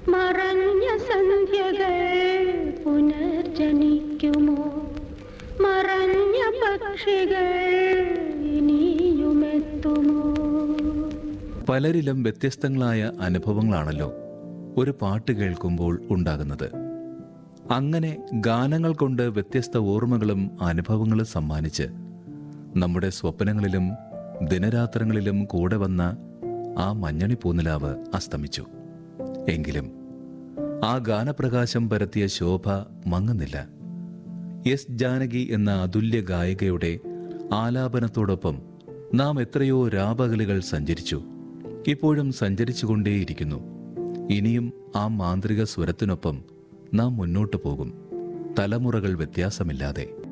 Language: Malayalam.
മറഞ്ഞ സന്ധ്യകൾ പുനർജനിക്കുമോ മറഞ്ഞ പക്ഷികൾ ഇനിയുമെത്തുമോ പലരിലും വ്യത്യസ്തങ്ങളായ അനുഭവങ്ങളാണല്ലോ ഒരു പാട്ട് കേൾക്കുമ്പോൾ ഉണ്ടാകുന്നത് അങ്ങനെ ഗാനങ്ങൾ കൊണ്ട് വ്യത്യസ്ത ഓർമ്മകളും അനുഭവങ്ങളും സമ്മാനിച്ച് നമ്മുടെ സ്വപ്നങ്ങളിലും ദിനരാത്രങ്ങളിലും കൂടെ വന്ന ആ മഞ്ഞണി പൂനിലാവ് അസ്തമിച്ചു എങ്കിലും ആ ഗാനപ്രകാശം പരത്തിയ ശോഭ മങ്ങുന്നില്ല എസ് ജാനകി എന്ന അതുല്യ ഗായികയുടെ ആലാപനത്തോടൊപ്പം നാം എത്രയോ രാപകലുകൾ സഞ്ചരിച്ചു ഇപ്പോഴും സഞ്ചരിച്ചുകൊണ്ടേയിരിക്കുന്നു ഇനിയും ആ മാന്ത്രിക സ്വരത്തിനൊപ്പം നാം മുന്നോട്ടു പോകും തലമുറകൾ വ്യത്യാസമില്ലാതെ